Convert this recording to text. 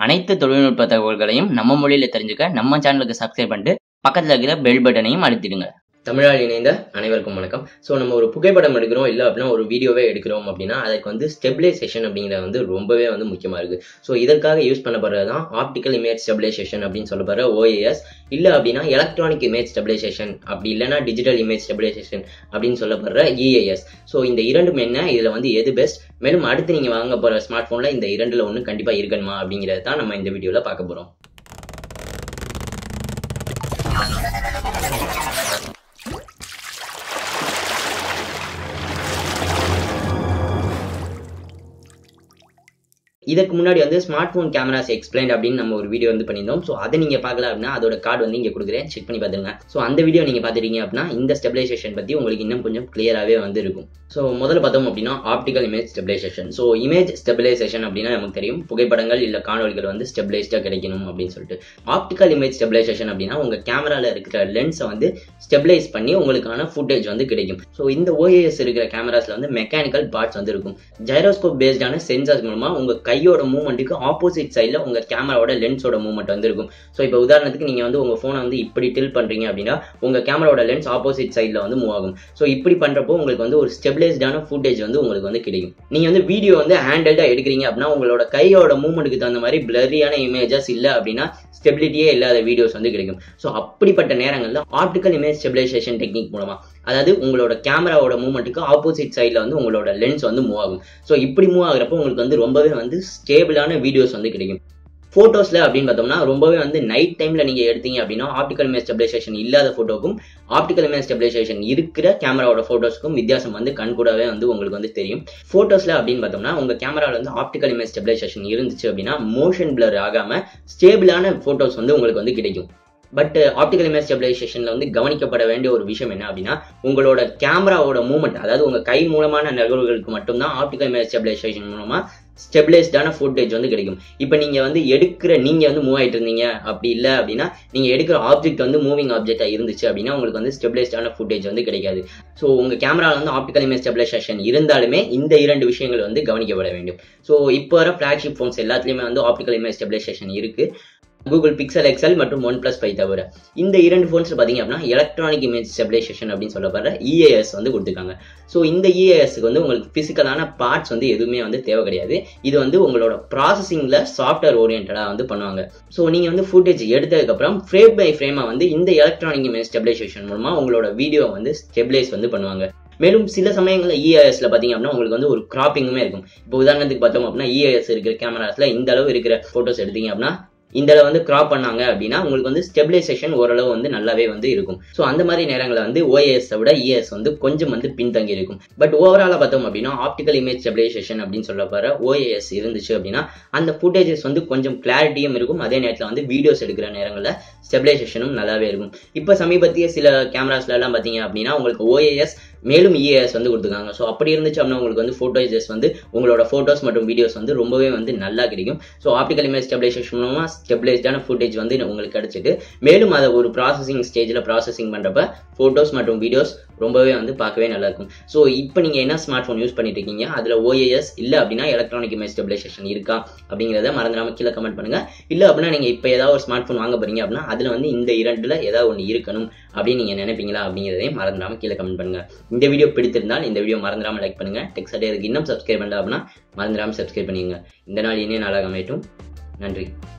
அனைத்து தொழில்நுட்ப தகவல்களையும் நம்ம மொழியில தெரிஞ்சுக்க நம்ம சேனலுக்கு சப்ஸ்கிரைப் பண்ணிட்டு பக்கத்துல இருக்கிற பெல் பட்டனையும் அழுத்திடுங்க தமிழால் இணைந்த அனைவருக்கும் வணக்கம் ஸோ நம்ம ஒரு புகைப்படம் எடுக்கிறோம் இல்லை அப்படின்னா ஒரு வீடியோவே எடுக்கிறோம் அப்படின்னா அதுக்கு வந்து ஸ்டெபிலைசேஷன் அப்படிங்கிறது வந்து ரொம்பவே வந்து முக்கியமாக இருக்குது ஸோ இதற்காக யூஸ் பண்ணப்படுறது தான் ஆப்டிக்கல் இமேஜ் ஸ்டெபிலைசேஷன் அப்படின்னு சொல்லப்படுற ஓஏஎஸ் இல்லை அப்படின்னா எலக்ட்ரானிக் இமேஜ் ஸ்டெபிலைசேஷன் அப்படி இல்லைன்னா டிஜிட்டல் இமேஜ் ஸ்டெபிலைசேஷன் அப்படின்னு சொல்லப்படுற இஏஎஸ் ஸோ இந்த இரண்டும் என்ன இதில் வந்து எது பெஸ்ட் மேலும் அடுத்து நீங்கள் வாங்க போகிற ஸ்மார்ட் ஃபோனில் இந்த இரண்டில் ஒன்று கண்டிப்பாக இருக்கணுமா அப்படிங்கிறது தான் நம்ம இந்த வீடியோவில் பார்க்க போகிறோம் இதுக்கு முன்னாடி வந்து ஸ்மார்ட் ஃபோன் கேமராஸ் எக்ஸ்பிளைன் அப்படின்னு நம்ம ஒரு வீடியோ வந்து பண்ணியிருந்தோம் ஸோ அதை நீங்கள் பார்க்கல அப்படின்னா அதோட கார்டு வந்து இங்கே கொடுக்குறேன் செக் பண்ணி பார்த்துங்க ஸோ அந்த வீடியோ நீங்கள் பார்த்துட்டீங்க அப்படின்னா இந்த ஸ்டெபிலைசேஷன் பற்றி உங்களுக்கு இன்னும் கொஞ்சம் கிளியராகவே வந்து இருக்கும் ஸோ முதல்ல பார்த்தோம் அப்படின்னா optical image stabilisation so image stabilisation அப்படின்னா நமக்கு தெரியும் புகைப்படங்கள் இல்லை காணொலிகள் வந்து ஸ்டெபிலைஸ்டாக கிடைக்கணும் அப்படின்னு சொல்லிட்டு ஆப்டிக்கல் இமேஜ் ஸ்டெபிலைசேஷன் அப்படின்னா உங்கள் கேமராவில் இருக்கிற லென்ஸை வந்து ஸ்டெபிலைஸ் பண்ணி உங்களுக்கான ஃபுட்டேஜ் வந்து கிடைக்கும் ஸோ இந்த ஓஏஎஸ் இருக்கிற கேமராஸில் வந்து மெக்கானிக்கல் பார்ட்ஸ் வந்து இருக்கும் ஜைரோஸ்கோப் பேஸ்டான சென்சார்ஸ் மூலமாக உங்கள் கையோட மூவ்மெண்ட்டுக்கு ஆப்போசிட் சைடில் உங்கள் கேமராவோட லென்ஸோட மூவ்மெண்ட் வந்து இருக்கும் ஸோ இப்போ உதாரணத்துக்கு நீங்கள் வந்து உங்கள் ஃபோனை வந்து இப்படி டில் பண்ணுறீங்க அப்படின்னா உங்கள் கேமராவோட லென்ஸ் ஆப்போசிட் சைடில் வந்து மூவ் ஆகும் ஸோ இப்படி பண்ணுறப்போ உங்களுக்கு வந்து ஒரு ஸ்டெபிலைஸ்டான ஃபுட்டேஜ் வந்து உங்களுக்கு வந்து கிடைக்கும் நீங்கள் வந்து வீடியோ வந்து ஹேண்டல்டாக எடுக்கிறீங்க அப்படின்னா உங்களோட கையோட மூவ்மெண்ட்டுக்கு தகுந்த மாதிரி பிளரியான இமேஜஸ் இல்லை அப்படின்னா ஸ்டெபிலிட்டியே இல்லாத வீடியோஸ் வந்து கிடைக்கும் ஸோ அப்படிப்பட்ட நேரங்களில் ஆப்டிக்கல் இமேஜ் ஸ்டெபிலைசேஷன் டெக்னிக் மூலமாக அதாவது உங்களோட கேமராவோட மூவ்மெண்ட்டுக்கு ஆப்போசிட் சைடில் வந்து உங்களோட லென்ஸ் வந்து மூவ் ஆகும் ஸோ இப்படி மூவ் ஆகுறப்போ உங்களுக்கு வந்து ரொம்பவே வந்து ஸ்டேபிளான வீடியோஸ் வந்து கிடைக்கும் ஃபோட்டோஸில் அப்படின்னு பார்த்தோம்னா ரொம்பவே வந்து நைட் டைமில் நீங்கள் எடுத்தீங்க அப்படின்னா ஆப்டிக்கல் இமேஜ் ஸ்டெபிலைசேஷன் இல்லாத ஃபோட்டோக்கும் ஆப்டிக்கல் இமேஜ் ஸ்டெபிலைசேஷன் இருக்கிற கேமராவோட ஃபோட்டோஸ்க்கும் வித்தியாசம் வந்து கண் கூடவே வந்து உங்களுக்கு வந்து தெரியும் ஃபோட்டோஸில் அப்படின்னு பார்த்தோம்னா உங்கள் கேமராவில் வந்து ஆப்டிக்கல் இமேஜ் ஸ்டெபிலைசேஷன் இருந்துச்சு அப்படின்னா மோஷன் பிளர் ஆகாமல் ஸ்டேபிளான ஃபோட்டோஸ் வந்து உங்களுக்கு வந்து கிடைக்கும் பட் ஆப்டிக்கல் இமேஜ் ஸ்டெபிலைசேஷனில் வந்து கவனிக்கப்பட வேண்டிய ஒரு விஷயம் என்ன அப்படின்னா உங்களோட கேமராவோட மூவ்மெண்ட் அதாவது உங்கள் கை மூலமான நிகழ்வுகளுக்கு மட்டும்தான் ஆப்டிக்கல் இமேஜ் ஸ்டெபிலைசேஷன் மூலமாக ஸ்டெபிலைஸ்டான ஃபுட்டேஜ் வந்து கிடைக்கும் இப்போ நீங்கள் வந்து எடுக்கிற நீங்கள் வந்து மூவ் ஆகிட்டு இருந்தீங்க அப்படி இல்லை அப்படின்னா நீங்கள் எடுக்கிற ஆப்ஜெக்ட் வந்து மூவிங் ஆப்ஜெக்டாக இருந்துச்சு அப்படின்னா உங்களுக்கு வந்து ஸ்டெபிலைஸ்டான ஃபுட்டேஜ் வந்து கிடைக்காது ஸோ உங்கள் கேமராவில் வந்து ஆப்டிக்கல் இமேஜ் ஸ்டெபிலைசேஷன் இருந்தாலுமே இந்த இரண்டு விஷயங்கள் வந்து கவனிக்கப்பட வேண்டும் ஸோ இப்போ வர ஃப்ளாக்ஷிப் ஃபோன்ஸ் எல்லாத்துலேயுமே வந்து ஆப்டிக்கல் இமேஜ் ஸ்டெபிலைசேஷன் இருக்குது கூகுள் பிக்சல் எக்ஸல் மற்றும் ஒன் பிளஸ் பை தவிர இந்த இரண்டு ஃபோன்ஸ் பார்த்தீங்க அப்படின்னா எலக்ட்ரானிக் இமேஜ் ஸ்டெபிலைசேஷன் அப்படின்னு சொல்லப்படுற இஏஎஸ் வந்து கொடுத்துருக்காங்க ஸோ இந்த இஏஎஸ்க்கு வந்து உங்களுக்கு ஃபிசிக்கலான பார்ட்ஸ் வந்து எதுவுமே வந்து தேவை கிடையாது இது வந்து உங்களோட ப்ராசஸிங்கில் சாஃப்ட்வேர் ஓரியன்டாக வந்து பண்ணுவாங்க ஸோ நீங்கள் வந்து ஃபுட்டேஜ் எடுத்ததுக்கப்புறம் ஃப்ரேம் பை ஃப்ரேமாக வந்து இந்த எலக்ட்ரானிக் இமேஜ் ஸ்டெபிலைசேஷன் மூலமாக உங்களோட வீடியோ வந்து ஸ்டெபிலைஸ் வந்து பண்ணுவாங்க மேலும் சில சமயங்களில் இஏஎஸ்ல பார்த்தீங்க அப்படின்னா உங்களுக்கு வந்து ஒரு கிராப்பிங்குமே இருக்கும் இப்போ உதாரணத்துக்கு பார்த்தோம் அப்படின்னா இஏஎஸ் இருக்கிற கேமராஸில் இந்த அளவு இருக்கிற ஃபோட்டோஸ் எடுத்தீங்க அப்படின்னா இந்த வந்து கிராப் பண்ணாங்க அப்படின்னா உங்களுக்கு வந்து ஸ்டெபிலைசேஷன் ஓரளவு வந்து நல்லாவே வந்து இருக்கும் ஸோ அந்த மாதிரி நேரங்களில் வந்து ஓஏஎஸ் விட இஎஸ் வந்து கொஞ்சம் வந்து பின்தங்கி இருக்கும் பட் ஓவராலாக பார்த்தோம் அப்படின்னா ஆப்டிக்கல் இமேஜ் ஸ்டெபிலைசேஷன் அப்படின்னு சொல்ல போகிற ஓஏஎஸ் இருந்துச்சு அப்படின்னா அந்த ஃபுட்டேஜஸ் வந்து கொஞ்சம் கிளாரிட்டியும் இருக்கும் அதே நேரத்தில் வந்து வீடியோஸ் எடுக்கிற நேரங்களில் ஸ்டெபிலைசேஷனும் நல்லாவே இருக்கும் இப்போ சமீபத்திய சில கேமராஸ்ல எல்லாம் பார்த்தீங்க அப்படின்னா உங்களுக்கு ஓஏஎஸ் மேலும் இஏஎஸ் வந்து கொடுத்துருக்காங்க ஸோ அப்படி இருந்துச்சு அப்படின்னா உங்களுக்கு வந்து ஃபோட்டோஜஸ் வந்து உங்களோட ஃபோட்டோஸ் மற்றும் வீடியோஸ் வந்து ரொம்பவே வந்து நல்லா கிடைக்கும் ஸோ ஆப்டிக்கல் இமேஜ் ஸ்டெபிலைசேஷன் மூலமாக ஸ்டெபிலைஸ்டான ஃபுட்டேஜ் வந்து உங்களுக்கு கிடைச்சிட்டு மேலும் அதை ஒரு ப்ராசஸிங் ஸ்டேஜில் ப்ராசஸிங் பண்ணுறப்ப ஃபோட்டோஸ் மற்றும் வீடியோஸ் ரொம்பவே வந்து பார்க்கவே நல்லா இருக்கும் ஸோ இப்போ நீங்கள் என்ன ஸ்மார்ட் ஃபோன் யூஸ் பண்ணிட்டு இருக்கீங்க அதில் ஓஏஎஸ் இல்லை அப்படின்னா எலக்ட்ரானிக் இமேஜ் ஸ்டெபிலைசேஷன் இருக்கா அப்படிங்கிறத மறந்துடாம கீழே கமெண்ட் பண்ணுங்க இல்லை அப்படின்னா நீங்கள் இப்போ ஏதாவது ஒரு ஸ்மார்ட் ஃபோன் வாங்க போறீங்க அப்படின்னா அதில் வந்து இந்த இரண்டில் ஏதாவது ஒன்று இருக்கணும் அப்படின்னு நீங்கள் நினைப்பீங்களா அப்படிங்கிறதையும் மறந்துடாம கீழே கமெண்ட் பண்ணுங்க இந்த வீடியோ பிடித்திருந்தால் இந்த வீடியோ மறந்துடாம லைக் பண்ணுங்க டெக்ஸ்ட் அதுக்கு இன்னும் சப்ஸ்கிரைப் பண்ணல அப்படின்னா மறந்துடாம சப்ஸ்கிரைப் பண்ணிங்க இந்த நாள் இனிய நாளாக அமையட்டும் நன்றி